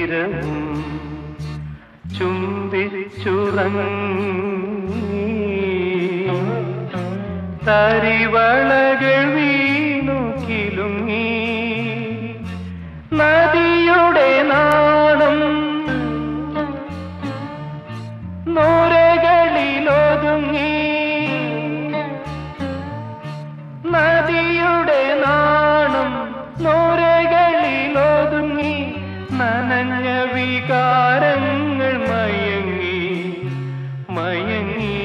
തീരവും ചുംബിച്ചുറങ്ങി തരിവളകൾ വീണു കിലുങ്ങി നദിയുടെ നാണം നോരകളിലൊതുങ്ങി നദിയുടെ നാണം നോരകളിലൊതുങ്ങി നനഞ്ഞ വികാരങ്ങൾ മയങ്ങി മയങ്ങി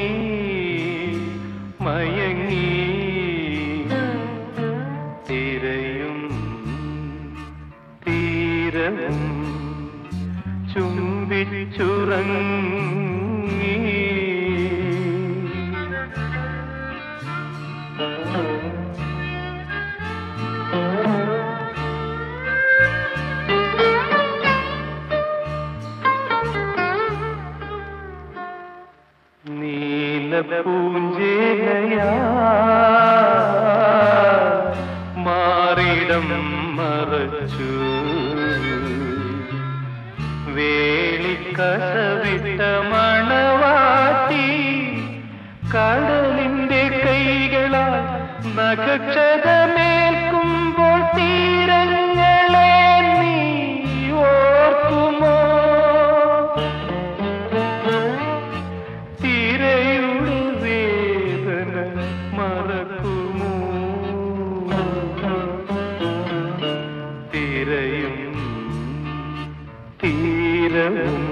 മയങ്ങി തിരയും തീരവും ചുംബിച്ചുറങ്ങി നീലപ്പൂഞ്ചേലയാ മാറിടം മറച്ചു വേളിക്കസവിട്ട മണവാട്ടി കടലിന്റെ കൈകളാൽ നഖക്ഷതമേൽക്കുമ്പോൾ തീരങ്ങളെ നീ ഓർക്കുമോ തിരയുടെ വേദന മറക്കുമോ തിരയും തീരവും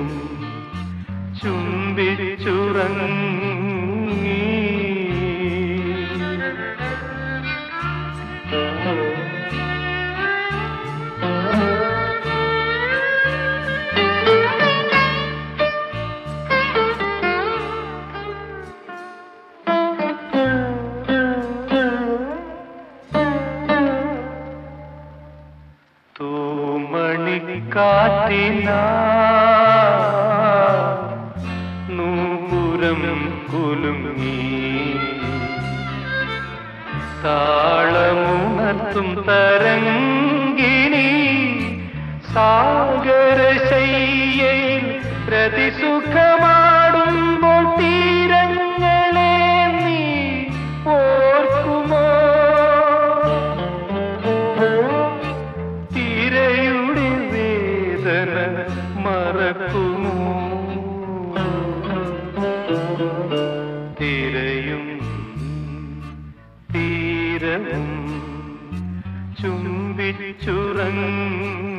ചുംബിച്ചുറങ്ങി തൂമണിക്കാറ്റിന നൂപുരം കുലുങ്ങി താളമുണർത്തും തരങ്കിണി സാഗരശയ്യയിൽ പ്രതിസുഖമാടുമ്പോൾ തീരങ്ങളെ നീ ഓർക്കുമോ തിരയുടെ വേദന മറക്കുമോ തിരയും തീരവും ചുംബിച്ചുറങ്ങി